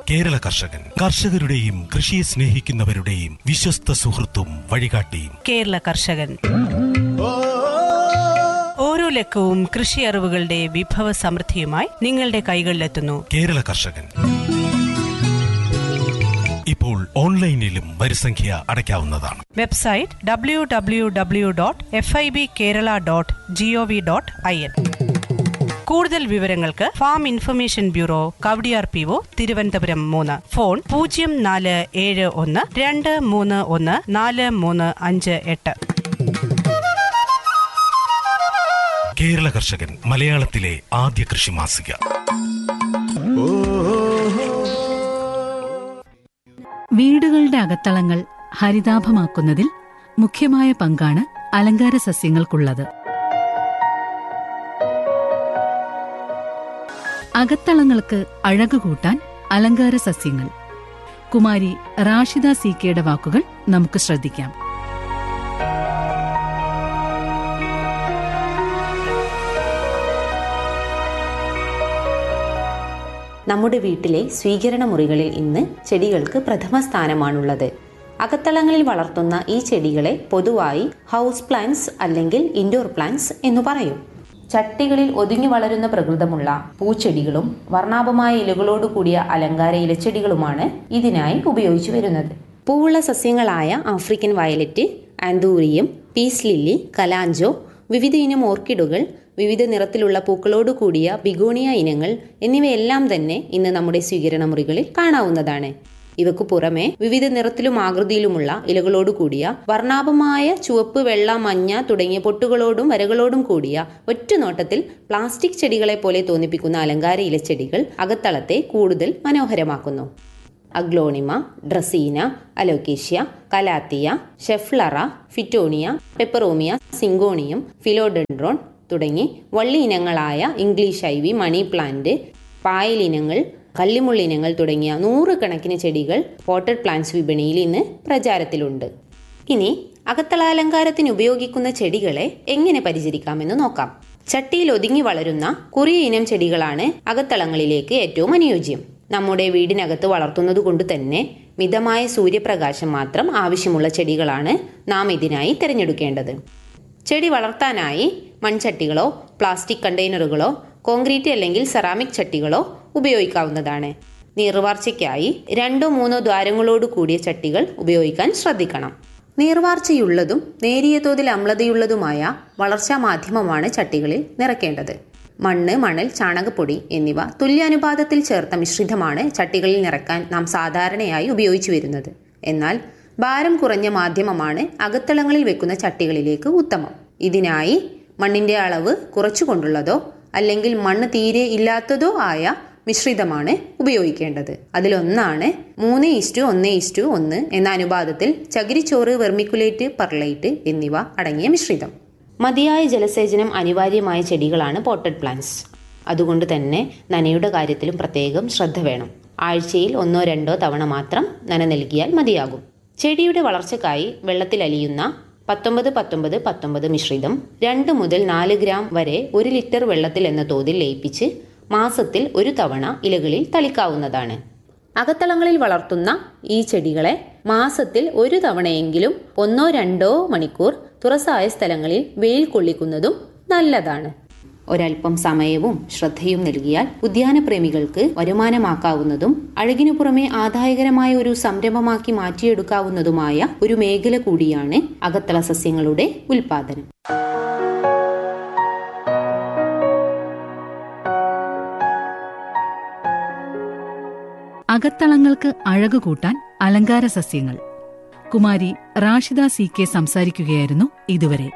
കേരള കർഷകൻ കർഷകരുടെയും കൃഷിയെ സ്നേഹിക്കുന്നവരുടെയും വിശ്വസ്ത സുഹൃത്തും വഴികാട്ടിയും കേരള കർഷകൻ ഓരോ ലക്കവും കൃഷി അറിവുകളുടെ വിഭവ സമൃദ്ധിയുമായി നിങ്ങളുടെ കൈകളിലെത്തുന്നു കേരള കർഷകൻ ഇപ്പോൾ ഓൺലൈനിലും വരിസംഖ്യ അടയ്ക്കാവുന്നതാണ് website W W W dot F I B Kerala dot G O V dot I N കൂടുതൽ വിവരങ്ങൾക്ക് farm information bureau Kowdiar P O Thiruvananthapuram മൂന്ന് ഫോൺ പൂജ്യം നാല് ഏഴ് ഒന്ന് രണ്ട് മൂന്ന് ഒന്ന് നാല് മൂന്ന് അഞ്ച് എട്ട് കേരള കർഷകൻ മലയാളത്തിലെ ആദ്യ കൃഷി മാസിക വീടുകളുടെ അകത്തളങ്ങൾ ഹരിതാഭമാക്കുന്നതിൽ മുഖ്യമായ പങ്കാണ് അലങ്കാര സസ്യങ്ങൾക്കുള്ളത് അകത്തളങ്ങൾക്ക് അഴകു കൂട്ടാൻ അലങ്കാര സസ്യങ്ങൾ കുമാരി റാഷിദ സി കെയുടെ വാക്കുകൾ നമുക്ക് ശ്രദ്ധിക്കാം നമ്മുടെ വീട്ടിലെ സ്വീകരണ മുറികളിൽ ഇന്ന് ചെടികൾക്ക് പ്രഥമ സ്ഥാനമാണുള്ളത് അകത്തളങ്ങളിൽ വളർത്തുന്ന ഈ ചെടികളെ പൊതുവായി ഹൗസ് പ്ലാന്റ്സ് അല്ലെങ്കിൽ ഇൻഡോർ പ്ലാന്റ്സ് എന്നു പറയും ചട്ടികളിൽ ഒതുങ്ങി വളരുന്ന പ്രകൃതമുള്ള പൂച്ചെടികളും വർണ്ണാഭമായ ഇലകളോട് കൂടിയ അലങ്കാര ഇലച്ചെടികളുമാണ് ഇതിനായി ഉപയോഗിച്ചു വരുന്നത് പൂവുള്ള സസ്യങ്ങളായ African violet anthurium peace lily kalanchoe വിവിധ ഇനം ഓർക്കിഡുകൾ വിവിധ നിറത്തിലുള്ള പൂക്കളോട് കൂടിയ ബിഗോണിയ ഇനങ്ങൾ എന്നിവയെല്ലാം തന്നെ ഇന്ന് നമ്മുടെ സ്വീകരണ മുറികളിൽ കാണാവുന്നതാണ് ഇവക്കു പുറമെ വിവിധ നിറത്തിലും ആകൃതിയിലുമുള്ള ഇലകളോട് കൂടിയ വർണ്ണാഭമായ ചുവപ്പ് വെള്ള മഞ്ഞ തുടങ്ങിയ പൊട്ടുകളോടും വരകളോടും കൂടിയ ഒറ്റ നോട്ടത്തിൽ പ്ലാസ്റ്റിക് ചെടികളെ പോലെ തോന്നിപ്പിക്കുന്ന അലങ്കാര ഇലച്ചെടികൾ അകത്തളത്തെ കൂടുതൽ മനോഹരമാക്കുന്നു aglaonema dracaena alocasia calathea schefflera fittonia peperomia syngonium philodendron തുടങ്ങി വള്ളി ഇനങ്ങളായ ഇംഗ്ലീഷ് ഐവി മണി പ്ലാന്റ് പായലിനങ്ങൾ കള്ളിമുള്ളിനങ്ങൾ തുടങ്ങിയ നൂറുകണക്കിന് ചെടികൾ പോട്ടഡ് പ്ലാന്റ്സ് വിപണിയിൽ ഇന്ന് പ്രചാരത്തിലുണ്ട് ഇനി അകത്തളാലങ്കാരത്തിന് ഉപയോഗിക്കുന്ന ചെടികളെ എങ്ങനെ പരിചരിക്കാമെന്ന് നോക്കാം ചട്ടിയിൽ ഒതുങ്ങി വളരുന്ന കുറിയ ഇനം ചെടികളാണ് അകത്തളങ്ങളിലേക്ക് ഏറ്റവും അനുയോജ്യം നമ്മുടെ വീടിനകത്ത് വളർത്തുന്നത് കൊണ്ട് തന്നെ മിതമായ സൂര്യപ്രകാശം മാത്രം ആവശ്യമുള്ള ചെടികളാണ് നാം ഇതിനായി തിരഞ്ഞെടുക്കേണ്ടത് ചെടി വളർത്താനായി മൺചട്ടികളോ പ്ലാസ്റ്റിക് കണ്ടെയ്നറുകളോ കോൺക്രീറ്റ് അല്ലെങ്കിൽ സെറാമിക് ചട്ടികളോ ഉപയോഗിക്കാവുന്നതാണ് നീർവാർച്ചയ്ക്കായി രണ്ടോ മൂന്നോ ദ്വാരങ്ങളോട് കൂടിയ ചട്ടികൾ ഉപയോഗിക്കാൻ ശ്രദ്ധിക്കണം നീർവാർച്ചയുള്ളതും നേരിയ തോതിൽ അമ്ലതയുള്ളതുമായ വളർച്ചാ മാധ്യമമാണ് ചട്ടികളിൽ നിറയ്ക്കേണ്ടത് മണ്ണ് മണൽ ചാണകപ്പൊടി എന്നിവ തുല്യാനുപാതത്തിൽ ചേർത്ത മിശ്രിതമാണ് ചട്ടികളിൽ നിറക്കാൻ നാം സാധാരണയായി ഉപയോഗിച്ചു വരുന്നത് എന്നാൽ ഭാരം കുറഞ്ഞ മാധ്യമമാണ് അകത്തളങ്ങളിൽ വെക്കുന്ന ചട്ടികളിലേക്ക് ഉത്തമം ഇതിനായി മണ്ണിന്റെ അളവ് കുറച്ചുകൊണ്ടുള്ളതോ അല്ലെങ്കിൽ മണ്ണ് തീരെ ഇല്ലാത്തതോ ആയ മിശ്രിതമാണ് ഉപയോഗിക്കേണ്ടത് അതിലൊന്നാണ് മൂന്ന് ഇസ്റ്റു ഒന്ന് ഇസ്റ്റു ഒന്ന് എന്ന അനുപാതത്തിൽ ചകിരിച്ചോറ് വെർമിക്കുലേറ്റ് പെർലൈറ്റ് എന്നിവ അടങ്ങിയ മിശ്രിതം മതിയായ ജലസേചനം അനിവാര്യമായ ചെടികളാണ് പോട്ടഡ് പ്ലാന്റ്സ് അതുകൊണ്ട് തന്നെ നനയുടെ കാര്യത്തിലും പ്രത്യേകം ശ്രദ്ധ വേണം ആഴ്ചയിൽ ഒന്നോ രണ്ടോ തവണ മാത്രം നന നൽകിയാൽ മതിയാകും ചെടിയുടെ വളർച്ചയ്ക്കായി വെള്ളത്തിൽ അലിയുന്ന പത്തൊമ്പത് പത്തൊമ്പത് പത്തൊമ്പത് മിശ്രിതം രണ്ട് മുതൽ നാല് ഗ്രാം വരെ ഒരു ലിറ്റർ വെള്ളത്തിൽ എന്ന തോതിൽ ലയിപ്പിച്ച് മാസത്തിൽ ഒരു തവണ ഇലകളിൽ തളിക്കാവുന്നതാണ് അകത്തളങ്ങളിൽ വളർത്തുന്ന ഈ ചെടികളെ മാസത്തിൽ ഒരു തവണയെങ്കിലും ഒന്നോ രണ്ടോ മണിക്കൂർ തുറസായ സ്ഥലങ്ങളിൽ വെയിൽ കൊള്ളിക്കുന്നതും നല്ലതാണ് ഒരൽപ്പം സമയവും ശ്രദ്ധയും നൽകിയാൽ ഉദ്യാനപ്രേമികൾക്ക് വരുമാനമാക്കാവുന്നതും അഴകിനു പുറമെ ആദായകരമായ ഒരു സംരംഭമാക്കി മാറ്റിയെടുക്കാവുന്നതുമായ ഒരു മേഖല കൂടിയാണ് അകത്തള സസ്യങ്ങളുടെ ഉൽപാദനം അകത്തളങ്ങൾക്ക് അഴകു കൂട്ടാൻ അലങ്കാര സസ്യങ്ങൾ കുമാരി റാഷിദ സി കെ സംസാരിക്കുകയായിരുന്നു ഇതുവരെ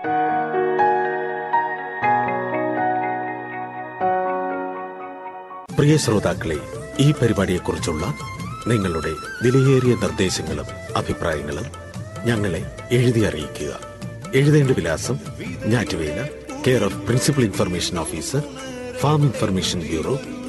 പ്രിയ ശ്രോതാക്കളെ ഈ പരിപാടിയെക്കുറിച്ചുള്ള നിങ്ങളുടെ വിലയേറിയ നിർദ്ദേശങ്ങളും അഭിപ്രായങ്ങളും ഞങ്ങളെ എഴുതി അറിയിക്കുക എഴുതേണ്ട വിലാസം Njattuvela care of principal information officer farm information bureau